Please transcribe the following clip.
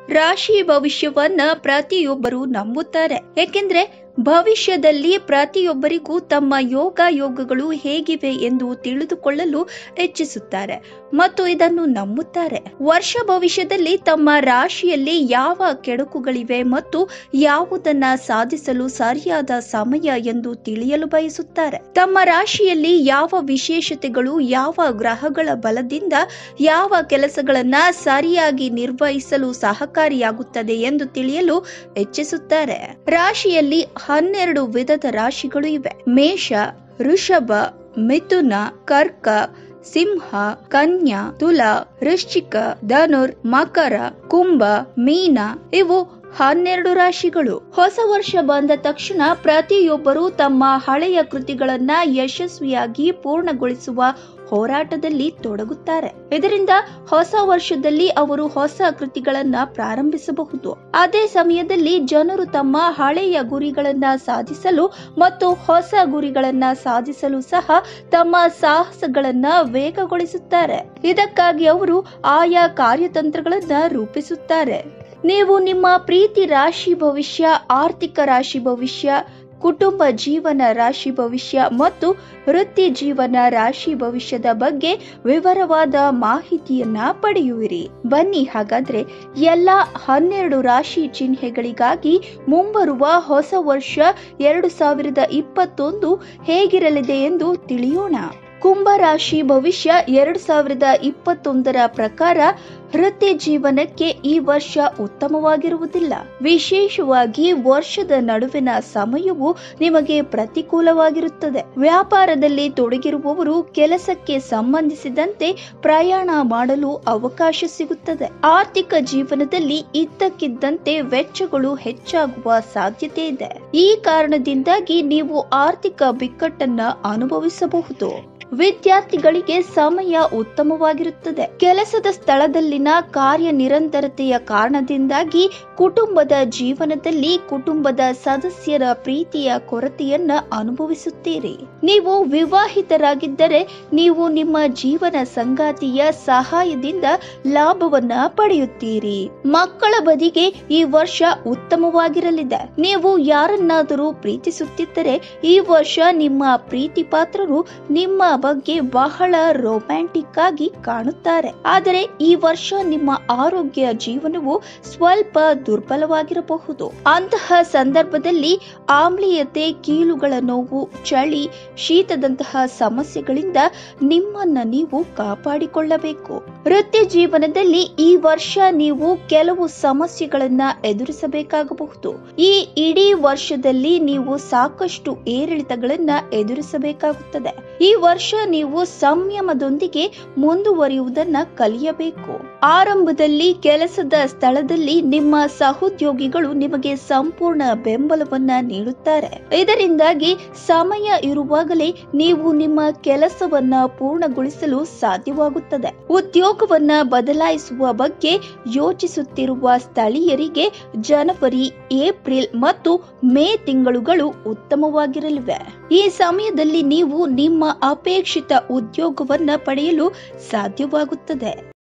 ರಾಶಿ ಭವಿಷ್ಯವನ್ನ ಪ್ರತಿಯೊಬ್ಬರು ನಂಬುತ್ತಾರೆ ಏಕೆಂದ್ರೆ ಭವಿಷ್ಯದಲ್ಲಿ ಪ್ರತಿಯೊಬ್ಬರಿಗೂ ತಮ್ಮ ಯೋಗ ಯೋಗಗಳು ಹೇಗಿವೆ ಎಂದು ತಿಳಿದುಕೊಳ್ಳಲು ಇಚ್ಛಿಸುತ್ತಾರೆ ಮತ್ತು ಇದನ್ನು ನಂಬುತ್ತಾರೆ ವರ್ಷ ಭವಿಷ್ಯದಲ್ಲಿ ತಮ್ಮ ರಾಶಿಯಲ್ಲಿ ಯಾವ ಕೆಡುಕುಗಳಿವೆ ಮತ್ತು ಯಾವುದನ್ನ ಸಾಧಿಸಲು ಸರಿಯಾದ ಸಮಯ ಎಂದು ತಿಳಿಯಲು ಬಯಸುತ್ತಾರೆ ತಮ್ಮ ರಾಶಿಯಲ್ಲಿ ಯಾವ ವಿಶೇಷತೆಗಳು ಯಾವ ಗ್ರಹಗಳ ಬಲದಿಂದ ಯಾವ ಕೆಲಸಗಳನ್ನ ಸರಿಯಾಗಿ ನಿರ್ವಹಿಸಲು ಸಹಕಾರಿಯಾಗುತ್ತದೆ ಎಂದು ತಿಳಿಯಲು ಇಚ್ಛಿಸುತ್ತಾರೆ ರಾಶಿಯಲ್ಲಿ ಹನ್ನೆರಡು ವಿಧದ ರಾಶಿಗಳು ಇವೆ ಮೇಷ ವೃಷಭ ಮಿಥುನ ಕರ್ಕ ಸಿಂಹ ಕನ್ಯಾ ತುಲ ವೃಶ್ಚಿಕ ಧನುರ್ ಮಕರ ಕುಂಭ ಮೀನ ಇವು ಹನ್ನೆರಡು ರಾಶಿಗಳು ಹೊಸ ವರ್ಷ ಬಂದ ತಕ್ಷಣ ಪ್ರತಿಯೊಬ್ಬರು ತಮ್ಮ ಹಳೆಯ ಕೃತಿಗಳನ್ನ ಯಶಸ್ವಿಯಾಗಿ ಪೂರ್ಣಗೊಳಿಸುವ ಹೋರಾಟದಲ್ಲಿ ತೊಡಗುತ್ತಾರೆ ಇದರಿಂದ ಹೊಸ ವರ್ಷದಲ್ಲಿ ಅವರು ಹೊಸ ಕೃತಿಗಳನ್ನ ಪ್ರಾರಂಭಿಸಬಹುದು ಅದೇ ಸಮಯದಲ್ಲಿ ಜನರು ತಮ್ಮ ಹಳೆಯ ಗುರಿಗಳನ್ನ ಸಾಧಿಸಲು ಮತ್ತು ಹೊಸ ಗುರಿಗಳನ್ನ ಸಾಧಿಸಲು ಸಹ ತಮ್ಮ ಸಾಹಸಗಳನ್ನ ವೇಗಗೊಳಿಸುತ್ತಾರೆ ಇದಕ್ಕಾಗಿ ಅವರು ಆಯಾ ಕಾರ್ಯತಂತ್ರಗಳನ್ನ ರೂಪಿಸುತ್ತಾರೆ ನೀವು ನಿಮ್ಮ ಪ್ರೀತಿ ರಾಶಿ ಭವಿಷ್ಯ ಆರ್ಥಿಕ ರಾಶಿ ಭವಿಷ್ಯ ಕುಟುಂಬ ಜೀವನ ರಾಶಿ ಭವಿಷ್ಯ ಮತ್ತು ವೃತ್ತಿ ಜೀವನ ರಾಶಿ ಭವಿಷ್ಯದ ಬಗ್ಗೆ ವಿವರವಾದ ಮಾಹಿತಿಯನ್ನ ಪಡೆಯುವಿರಿ ಬನ್ನಿ ಹಾಗಾದ್ರೆ ಎಲ್ಲ ಹನ್ನೆರಡು ರಾಶಿ ಚಿಹ್ನೆಗಳಿಗಾಗಿ ಮುಂಬರುವ ಹೊಸ ವರ್ಷ ಎರಡು ಸಾವಿರದ ಇಪ್ಪತ್ತೊಂದು ಹೇಗಿರಲಿದೆ ಎಂದು ತಿಳಿಯೋಣ ಕುಂಭ ರಾಶಿ ಭವಿಷ್ಯ ಎರಡು ಸಾವಿರದ ಇಪ್ಪತ್ತೊಂದರ ಪ್ರಕಾರ ವೃತ್ತಿ ಜೀವನಕ್ಕೆ ಈ ವರ್ಷ ಉತ್ತಮವಾಗಿರುವುದಿಲ್ಲ ವಿಶೇಷವಾಗಿ ವರ್ಷದ ನಡುವಿನ ಸಮಯವು ನಿಮಗೆ ಪ್ರತಿಕೂಲವಾಗಿರುತ್ತದೆ ವ್ಯಾಪಾರದಲ್ಲಿ ತೊಡಗಿರುವವರು ಕೆಲಸಕ್ಕೆ ಸಂಬಂಧಿಸಿದಂತೆ ಪ್ರಯಾಣ ಮಾಡಲು ಅವಕಾಶ ಸಿಗುತ್ತದೆ ಆರ್ಥಿಕ ಜೀವನದಲ್ಲಿ ಇದ್ದಕ್ಕಿದ್ದಂತೆ ವೆಚ್ಚಗಳು ಹೆಚ್ಚಾಗುವ ಸಾಧ್ಯತೆ ಇದೆ ಈ ಕಾರಣದಿಂದಾಗಿ ನೀವು ಆರ್ಥಿಕ ಬಿಕ್ಕಟ್ಟನ್ನ ಅನುಭವಿಸಬಹುದು ವಿದ್ಯಾರ್ಥಿಗಳಿಗೆ ಸಮಯ ಉತ್ತಮವಾಗಿರುತ್ತದೆ ಕೆಲಸದ ಸ್ಥಳದಲ್ಲಿನ ಕಾರ್ಯ ನಿರಂತರತೆಯ ಕಾರಣದಿಂದಾಗಿ ಕುಟುಂಬದ ಜೀವನದಲ್ಲಿ ಕುಟುಂಬದ ಸದಸ್ಯರ ಪ್ರೀತಿಯ ಕೊರತೆಯನ್ನ ಅನುಭವಿಸುತ್ತೀರಿ ನೀವು ವಿವಾಹಿತರಾಗಿದ್ದರೆ ನೀವು ನಿಮ್ಮ ಜೀವನ ಸಂಗಾತಿಯ ಸಹಾಯದಿಂದ ಲಾಭವನ್ನ ಪಡೆಯುತ್ತೀರಿ ಮಕ್ಕಳ ಬದಿಗೆ ಈ ವರ್ಷ ಉತ್ತಮವಾಗಿರಲಿದೆ ನೀವು ಯಾರನ್ನಾದರೂ ಪ್ರೀತಿಸುತ್ತಿದ್ದರೆ ಈ ವರ್ಷ ನಿಮ್ಮ ಪ್ರೀತಿ ಪಾತ್ರರು ನಿಮ್ಮ ಬಗ್ಗೆ ಬಹಳ ರೊಮ್ಯಾಂಟಿಕ್ ಆಗಿ ಕಾಣುತ್ತಾರೆ ಆದರೆ ಈ ವರ್ಷ ನಿಮ್ಮ ಆರೋಗ್ಯ ಜೀವನವು ಸ್ವಲ್ಪ ದುರ್ಬಲವಾಗಿರಬಹುದು ಅಂತಹ ಸಂದರ್ಭದಲ್ಲಿ ಆಮ್ಲೀಯತೆ ಕೀಲುಗಳ ನೋವು ಚಳಿ ಶೀತದಂತಹ ಸಮಸ್ಯೆಗಳಿಂದ ನಿಮ್ಮನ್ನ ನೀವು ಕಾಪಾಡಿಕೊಳ್ಳಬೇಕು ವೃತ್ತಿ ಜೀವನದಲ್ಲಿ ಈ ವರ್ಷ ನೀವು ಕೆಲವು ಸಮಸ್ಯೆಗಳನ್ನ ಎದುರಿಸಬೇಕಾಗಬಹುದು ಈ ಇಡೀ ವರ್ಷದಲ್ಲಿ ನೀವು ಸಾಕಷ್ಟು ಏರಿಳಿತಗಳನ್ನ ಎದುರಿಸಬೇಕಾಗುತ್ತದೆ ಈ ವರ್ಷ ನೀವು ಸಂಯಮದೊಂದಿಗೆ ಮುಂದುವರಿಯುವುದನ್ನ ಕಲಿಯಬೇಕು ಆರಂಭದಲ್ಲಿ ಕೆಲಸದ ಸ್ಥಳದಲ್ಲಿ ನಿಮ್ಮ ಸಹೋದ್ಯೋಗಿಗಳು ನಿಮಗೆ ಸಂಪೂರ್ಣ ಬೆಂಬಲವನ್ನ ನೀಡುತ್ತಾರೆ ಇದರಿಂದಾಗಿ ಸಮಯ ಇರುವಾಗಲೇ ನೀವು ನಿಮ್ಮ ಕೆಲಸವನ್ನ ಪೂರ್ಣಗೊಳಿಸಲು ಸಾಧ್ಯವಾಗುತ್ತದೆ ಉದ್ಯೋಗವನ್ನ ಬದಲಾಯಿಸುವ ಬಗ್ಗೆ ಯೋಚಿಸುತ್ತಿರುವ ಸ್ಥಳೀಯರಿಗೆ ಜನವರಿ ಏಪ್ರಿಲ್ ಮತ್ತು ಮೇ ತಿಂಗಳುಗಳು ಉತ್ತಮವಾಗಿರಲಿವೆ ಈ ಸಮಯದಲ್ಲಿ ನೀವು ನಿಮ್ಮ ಅಪೇಕ್ಷಿತ ಉದ್ಯೋಗವನ್ನ ಪಡೆಯಲು ಸಾಧ್ಯವಾಗುತ್ತದೆ